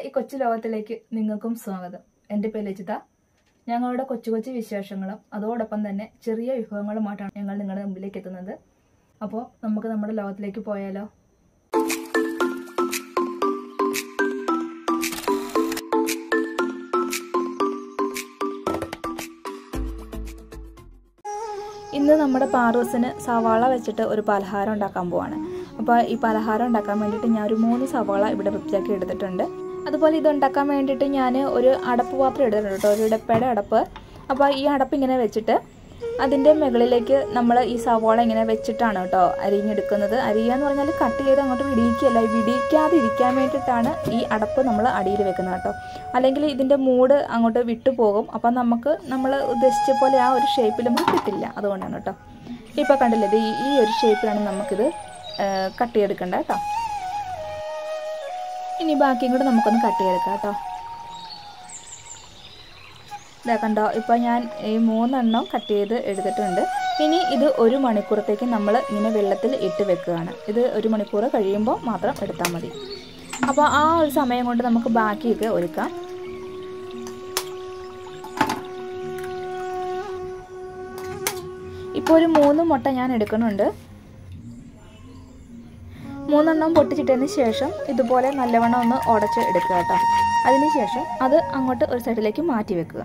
ഈ കൊച്ചു ലോകത്തിലേക്ക് നിങ്ങൾക്കും സ്വാഗതം എൻ്റെ പേര് ലജിത ഞങ്ങളുടെ കൊച്ചു കൊച്ചു വിശേഷങ്ങളും അതോടൊപ്പം തന്നെ ചെറിയ വിഭവങ്ങളുമായിട്ടാണ് ഞങ്ങൾ നിങ്ങളുടെ മുമ്പിലേക്ക് എത്തുന്നത് അപ്പോൾ നമുക്ക് നമ്മുടെ ലോകത്തിലേക്ക് പോയാലോ ഇന്ന് നമ്മുടെ പാറൂസിന് സവാള വെച്ചിട്ട് ഒരു പലഹാരം ഉണ്ടാക്കാൻ പോവാണ് അപ്പോൾ ഈ പലഹാരം ഉണ്ടാക്കാൻ വേണ്ടിയിട്ട് ഞാൻ ഒരു മൂന്ന് സവാള ഇവിടെ വൃത്തിയാക്കി എടുത്തിട്ടുണ്ട് അതുപോലെ ഇത് ഉണ്ടാക്കാൻ വേണ്ടിയിട്ട് ഞാൻ ഒരു അടപ്പ് പാത്രം എടുത്തിട്ടുണ്ട് കേട്ടോ ഒരു ഇടപ്പയുടെ അടപ്പ് അപ്പോൾ ഈ അടപ്പ് ഇങ്ങനെ വെച്ചിട്ട് അതിൻ്റെ മുകളിലേക്ക് നമ്മൾ ഈ സവാള ഇങ്ങനെ വെച്ചിട്ടാണ് കേട്ടോ അരിഞ്ഞെടുക്കുന്നത് അരിയുക എന്ന് പറഞ്ഞാൽ കട്ട് ചെയ്ത് അങ്ങോട്ട് വിടിയിക്കുകയല്ല വിടിയിക്കാതെ ഇരിക്കാൻ വേണ്ടിയിട്ടാണ് ഈ അടപ്പ് നമ്മൾ അടിയിൽ വെക്കുന്നത് കേട്ടോ അല്ലെങ്കിൽ ഇതിൻ്റെ മൂട് അങ്ങോട്ട് വിട്ടു പോകും അപ്പം നമുക്ക് നമ്മൾ ഉദ്ദേശിച്ച പോലെ ആ ഒരു ഷേപ്പിൽ നമുക്ക് കിട്ടില്ല അതുകൊണ്ടാണ് കേട്ടോ ഇപ്പോൾ കണ്ടില്ലേ ഇത് ഈ ഒരു ഷേപ്പിലാണ് നമുക്കിത് കട്ട് ചെയ്തെടുക്കേണ്ടത് കേട്ടോ ഇനി ബാക്കിയും കൂടെ നമുക്കൊന്ന് കട്ട് ചെയ്തെടുക്കാം കേട്ടോ ഇതാ കണ്ടോ ഇപ്പോൾ ഞാൻ ഈ മൂന്നെണ്ണം കട്ട് ചെയ്ത് എടുത്തിട്ടുണ്ട് ഇനി ഇത് ഒരു മണിക്കൂറത്തേക്ക് നമ്മൾ ഇങ്ങനെ വെള്ളത്തിൽ ഇട്ട് വെക്കുകയാണ് ഇത് ഒരു മണിക്കൂർ കഴിയുമ്പോൾ മാത്രം എടുത്താൽ മതി അപ്പോൾ ആ ഒരു സമയം കൊണ്ട് നമുക്ക് ബാക്കിയൊക്കെ ഒരുക്കാം ഇപ്പോൾ ഒരു മൂന്ന് മുട്ട ഞാൻ എടുക്കുന്നുണ്ട് മൂന്നെണ്ണം പൊട്ടിച്ചിട്ടതിന് ശേഷം ഇതുപോലെ നല്ലവണ്ണം ഒന്ന് ഉടച്ച് എടുക്കുക കേട്ടോ അതിന് ശേഷം അത് അങ്ങോട്ട് ഒരു സൈഡിലേക്ക് മാറ്റി വെക്കുക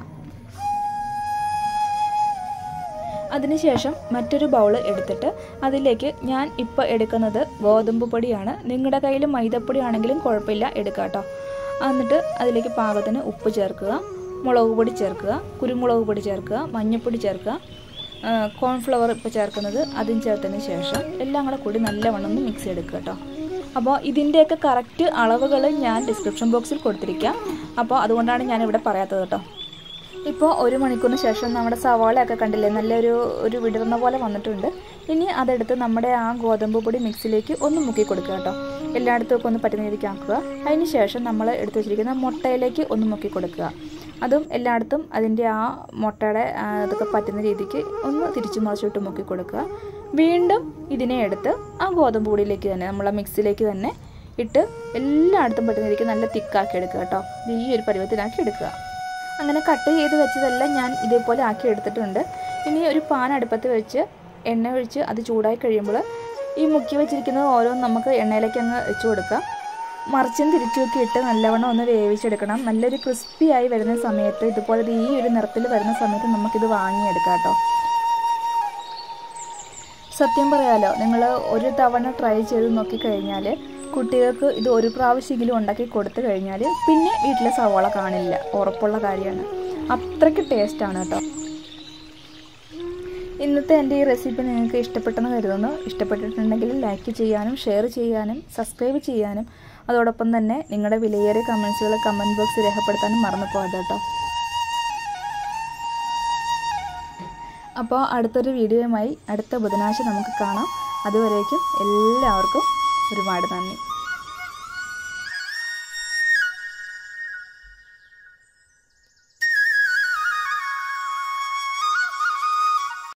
അതിനുശേഷം മറ്റൊരു ബൗൾ എടുത്തിട്ട് അതിലേക്ക് ഞാൻ ഇപ്പോൾ എടുക്കുന്നത് ഗോതമ്പ് പൊടിയാണ് നിങ്ങളുടെ കയ്യിൽ മൈദപ്പൊടി ആണെങ്കിലും കുഴപ്പമില്ല എടുക്കുക കേട്ടോ എന്നിട്ട് അതിലേക്ക് പാകത്തിന് ഉപ്പ് ചേർക്കുക മുളക് പൊടി ചേർക്കുക കുരുമുളക് പൊടി ചേർക്കുക മഞ്ഞൾപ്പൊടി ചേർക്കുക കോൺഫ്ലവർ ഇപ്പോൾ ചേർക്കുന്നത് അതും ചേർത്തതിന് ശേഷം എല്ലാം കൂടെ കൂടി നല്ലവണ്ണം ഒന്ന് മിക്സ് ചെയ്തെടുക്കുക കേട്ടോ അപ്പോൾ ഇതിൻ്റെയൊക്കെ കറക്റ്റ് അളവുകൾ ഞാൻ ഡിസ്ക്രിപ്ഷൻ ബോക്സിൽ കൊടുത്തിരിക്കാം അപ്പോൾ അതുകൊണ്ടാണ് ഞാൻ ഇവിടെ പറയാത്തത് കേട്ടോ ഇപ്പോൾ ഒരു മണിക്കൂറിന് ശേഷം നമ്മുടെ സവാളയൊക്കെ കണ്ടില്ലേ നല്ലൊരു ഒരു വിടർന്ന പോലെ വന്നിട്ടുണ്ട് ഇനി അതെടുത്ത് നമ്മുടെ ആ ഗോതമ്പ് പൊടി മിക്സിലേക്ക് ഒന്ന് മുക്കി കൊടുക്കുക കേട്ടോ എല്ലായിടത്തും ഒക്കെ ഒന്ന് പറ്റുന്ന രീതിക്ക് ആക്കുക അതിന് ശേഷം നമ്മൾ എടുത്തു വെച്ചിരിക്കുന്ന മുട്ടയിലേക്ക് ഒന്ന് മുക്കി കൊടുക്കുക അതും എല്ലായിടത്തും അതിൻ്റെ ആ മുട്ടയുടെ അതൊക്കെ പറ്റുന്ന രീതിക്ക് ഒന്ന് തിരിച്ചു മറിച്ചിട്ട് മുക്കി കൊടുക്കുക വീണ്ടും ഇതിനെ എടുത്ത് ആ ഗോതമ്പ് പൊടിയിലേക്ക് തന്നെ നമ്മളെ മിക്സിലേക്ക് തന്നെ ഇട്ട് എല്ലായിടത്തും പറ്റുന്ന രീതിക്ക് നല്ല തിക്കാക്കി എടുക്കുക കേട്ടോ ഈ ഒരു പരുവത്തിലാക്കി എടുക്കുക അങ്ങനെ കട്ട് ചെയ്ത് വെച്ചതെല്ലാം ഞാൻ ഇതേപോലെ ആക്കി എടുത്തിട്ടുണ്ട് ഇനി ഒരു പാൻ അടുപ്പത്ത് വെച്ച് എണ്ണ ഒഴിച്ച് അത് ചൂടായി കഴിയുമ്പോൾ ഈ മുക്കി വെച്ചിരിക്കുന്നത് ഓരോന്ന് നമുക്ക് എണ്ണയിലേക്ക് അങ്ങ് വെച്ച് കൊടുക്കാം മറിച്ചും തിരിച്ചുമൊക്കെ ഇട്ട് നല്ലവണ്ണം ഒന്ന് വേവിച്ചെടുക്കണം നല്ലൊരു ക്രിസ്പി ആയി വരുന്ന സമയത്ത് ഇതുപോലെ ഈ ഒരു നിറത്തിൽ വരുന്ന സമയത്ത് നമുക്കിത് വാങ്ങിയെടുക്കാം കേട്ടോ സത്യം പറയാലോ നിങ്ങൾ ഒരു തവണ ട്രൈ ചെയ്ത് നോക്കിക്കഴിഞ്ഞാൽ കുട്ടികൾക്ക് ഇത് ഒരു പ്രാവശ്യമെങ്കിലും ഉണ്ടാക്കി കൊടുത്തു കഴിഞ്ഞാൽ പിന്നെ വീട്ടിലെ സവാള കാണില്ല ഉറപ്പുള്ള കാര്യമാണ് അത്രയ്ക്ക് ടേസ്റ്റാണ് കേട്ടോ ഇന്നത്തെ എൻ്റെ ഈ റെസിപ്പി നിങ്ങൾക്ക് ഇഷ്ടപ്പെട്ടെന്ന് കരുതുന്നു ഇഷ്ടപ്പെട്ടിട്ടുണ്ടെങ്കിൽ ലൈക്ക് ചെയ്യാനും ഷെയർ ചെയ്യാനും സബ്സ്ക്രൈബ് ചെയ്യാനും അതോടൊപ്പം തന്നെ നിങ്ങളുടെ വിലയേറിയ കമൻസുകൾ കമൻറ്റ് ബോക്സിൽ രേഖപ്പെടുത്താനും മറന്നു പോകാതെ കേട്ടോ അപ്പോൾ അടുത്തൊരു വീഡിയോയുമായി അടുത്ത ബുധനാഴ്ച നമുക്ക് കാണാം അതുവരേക്കും എല്ലാവർക്കും ഒരുപാട് നന്ദി